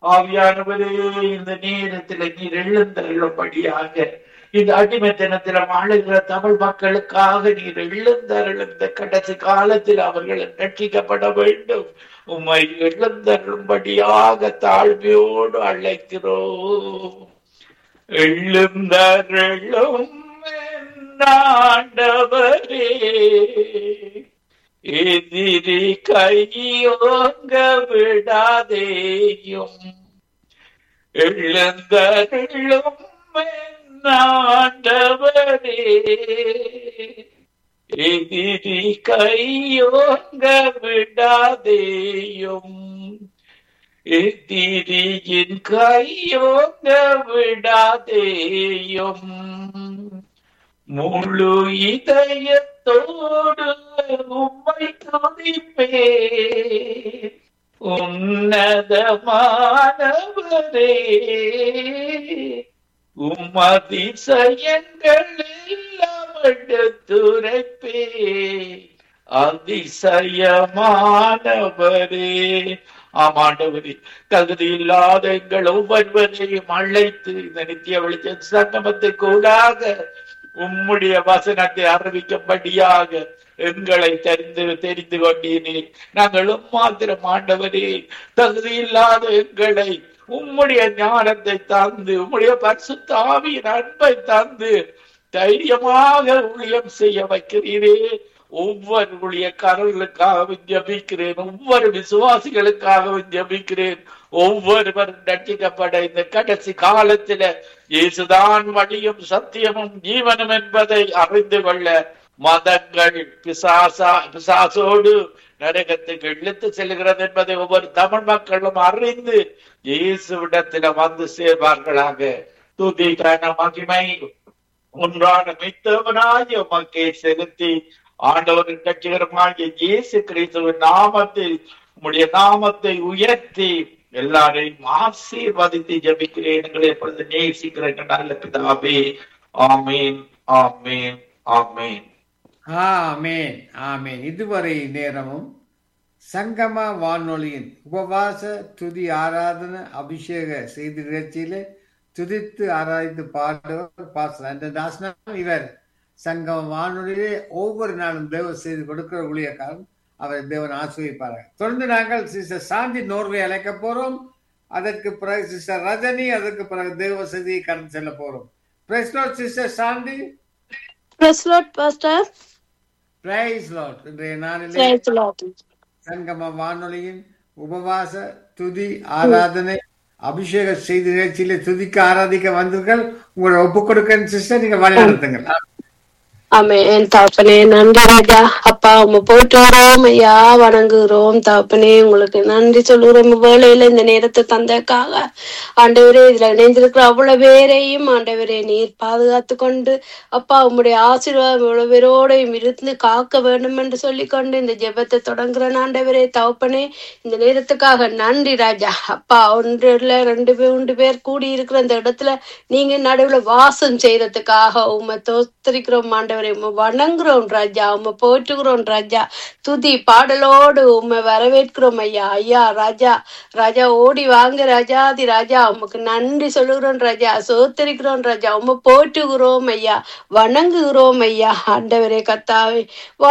ஆவியானவரே இந்த நேரத்தில் நீர் எழுந்தருளும்படியாக இந்த அடிமைத்தனத்தில் ஆளுகிற தமிழ் மக்களுக்காக நீர் எழுந்தருள் இந்த கடைசி காலத்தில் அவர்கள் ரட்சிக்கப்பட வேண்டும் உம்மை எழுந்தருளும்படியாக தாழ்மையோடு அழைக்கிறோம் எழுந்தருளும் ஆண்டவரே எதிரி கையோங்க விடாதேயும் எழுந்தருளும் ஆண்டவரே எதிரி கையோங்க விடாதேயும் எதிரியின் கையோங்க விடாதேயும் முழு இதயத்தோடு உம்மை துதிப்பே உன்னதமானவரே உம்மதிசயங்கள் எல்லாம் எடுத்துரைப்பே அதிசயமானவரே ஆமாண்டவரே தகுதி இல்லாத எங்கள் ஒவ்வொருவரையும் அழைத்து இந்த நித்திய வெளிச்ச சங்கமத்தை கூடாக உம்முடைய வசனத்தை அறிவிக்கும்படியாக எங்களை தெரிந்து தெரிந்து கொண்டீனே நாங்களும் மாத்திரம் ஆண்டவரே தகுதி இல்லாத எங்களை உம்முடைய ஞானத்தை தந்து உம்முடைய பரிசுத்த ஆவியின் அன்பை தந்து தைரியமாக ஊழியம் செய்ய வைக்கிறீரே ஒவ்வொரு ஊழியக்காரர்களுக்காகவும் ஜபிக்கிறேன் ஒவ்வொரு விசுவாசிகளுக்காகவும் ஜபிக்கிறேன் ஒவ்வொருவரும் ரட்சிக்கப்பட இந்த கடைசி காலத்தில இயேசுதான் வழியும் சத்தியமும் ஜீவனும் என்பதை அறிந்து கொள்ள மதங்கள் பிசாசா பிசாசோடு நரகத்துக்கு இழுத்து செல்கிறது என்பதை ஒவ்வொரு தமிழ் மக்களும் அறிந்து இயேசுவிடத்தில வந்து சேர்வார்களாக துதி கன மகிமை ஒன்றான மித்தவனாய் உமக்கே செலுத்தி ஆண்டவரின் கட்சிகரமாகிய இயேசு கிறிஸ்துவின் நாமத்தில் உம்முடைய நாமத்தை உயர்த்தி எல்லாரையும் ஆசீர்வதித்து ஜபிக்கிறேன் எங்களை எப்பொழுது நேசிக்கிறேன் நல்ல பிதாவே ஆமீன் ஆமீன் ஆமீன் ஆமேன் ஆமேன் இதுவரை நேரமும் சங்கம வானொலியின் உபவாச துதி ஆராதன அபிஷேக செய்தி நிகழ்ச்சியிலே துதித்து ஆராய்ந்து பாடுவர் பாச தாசனம் இவர் சங்கம வானொலியிலே ஒவ்வொரு நாளும் தேவ செய்து கொடுக்கிற ஊழியக்காரன் அவர் தேவன் ஆசிரியப்பார்கள் தொடர்ந்து நாங்கள் சிஸ்டர் சாந்தி நோர்வை அழைக்க போறோம் அதற்கு பிறகு சிஸ்டர் ரஜினி அதற்கு பிறகு தேவ செய்தியை கடந்து செல்ல போறோம் praise Lord sister Shanthi Praise Lord, Pastor. Praise Lord இன்றைய நாளிலே Praise the Lord. சங்கம வானொலியின் உபவாச துதி ஆராதனை அபிஷேக செய்தி நிகழ்ச்சியிலே துதிக்க ஆராதிக்க வந்தீர்கள் உங்களை ஒப்புக் கொடுக்க சிஸ்டர் நீங்க வழி நடத்துங்கள் ஆமென் தாப்பனே நன்றி ராஜா அப்பா உங்க போட்டு வரோம் ஐயா வணங்குகிறோம் தாப்பனே உங்களுக்கு நன்றி சொல்லுகிறோம் வேலையில இந்த நேரத்தை தந்தக்காக ஆண்டவரே இதுல இணைந்திருக்கிற அவ்வளவு பேரையும் ஆண்டவரே நீர் பாதுகாத்து கொண்டு அப்பா உம்முடைய ஆசீர்வாதம் இவ்வளவு பேரோடையும் இருந்து காக்க வேண்டும் என்று சொல்லிக்கொண்டு இந்த ஜெபத்தை தொடங்குறேன் ஆண்டவரே தகப்பனே இந்த நேரத்துக்காக நன்றி ராஜா அப்பா ஒன்று இல்ல ரெண்டு பேர் ரெண்டு பேர் கூடி இருக்கிற இந்த இடத்துல நீங்க நடுவுல வாசம் செய்யறதுக்காக உண்மை தோத்தரிக்கிறோம் ஆண்டவரே உண்மை வணங்குறோம் ராஜா உண்மை போற்றுகிறோம் ராஜா துதி பாடலோடு உண்மை வரவேற்கிறோம் ஐயா ஐயா ராஜா ராஜா ஓடி வாங்க ராஜாதி ராஜா உமக்கு நன்றி சொல்லுகிறோம் ராஜா சோத்தரிக்கிறோம் ராஜா உண்மை போற்றுகிறோம் ஐயா வணங்குகிறோம் ஐயா ஆண்டவரே கத்தாவே